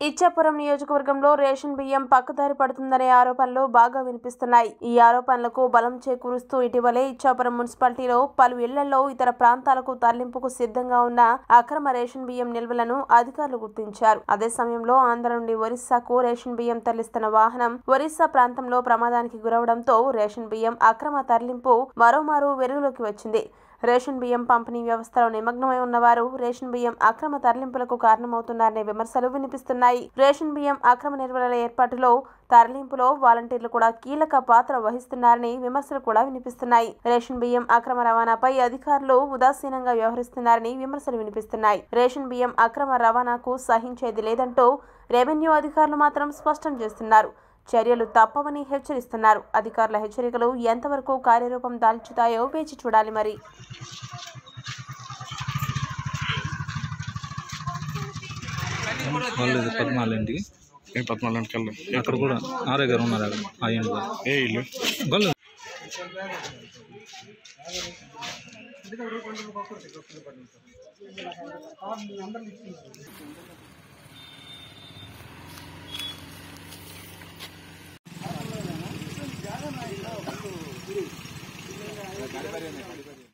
ఇచ్చాపురం నియోజకవర్గంలో రేషన్ బియ్యం పక్కదారి పడుతుందనే ఆరోపణలు బాగా వినిపిస్తున్నాయి ఈ ఆరోపణలకు బలం చేకూరుస్తూ ఇటీవలే ఇచ్చాపురం మున్సిపాలిటీలో పలు ఇళ్లలో ఇతర ప్రాంతాలకు తరలింపుకు సిద్ధంగా ఉన్న అక్రమ రేషన్ బియ్యం నిల్వలను అధికారులు గుర్తించారు అదే సమయంలో ఆంధ్ర నుండి ఒరిస్సాకు రేషన్ బియ్యం తరలిస్తున్న వాహనం ఒరిస్సా ప్రాంతంలో ప్రమాదానికి గురవడంతో రేషన్ బియ్యం అక్రమ తరలింపు మరోమారు వెలుగులోకి వచ్చింది రేషన్ బియ్యం పంపిణీ వ్యవస్థలో నిమగ్నమై ఉన్నవారు రేషన్ బియ్యం అక్రమ తరలింపులకు కారణమవుతున్నారనే విమర్శలు వినిపిస్తున్నాయి రేషన్ బియ్యం అక్రమ నిల్వల ఏర్పాటులో తరలింపులో వాలంటీర్లు కూడా కీలక పాత్ర వహిస్తున్నారని విమర్శలు కూడా వినిపిస్తున్నాయి రేషన్ బియ్యం అక్రమ రవాణాపై అధికారులు ఉదాసీనంగా వ్యవహరిస్తున్నారని విమర్శలు వినిపిస్తున్నాయి రేషన్ బియ్యం అక్రమ రవాణాకు సహించేది లేదంటూ రెవెన్యూ అధికారులు మాత్రం స్పష్టం చేస్తున్నారు చర్యలు తప్పవని హెచ్చరిస్తున్నారు అధికారుల హెచ్చరికలు ఎంతవరకు కార్యరూపం దాల్చుతాయో వేచి చూడాలి మరి వాళ్ళు ఇది పద్నాలుగు ఇంటికి ఏ పద్నాలుగు కల్లా అక్కడ కూడా ఆరే గారు ఉన్నారు అక్కడ ఆ ఇంట్లో ఏ ఇల్లు గొల్లు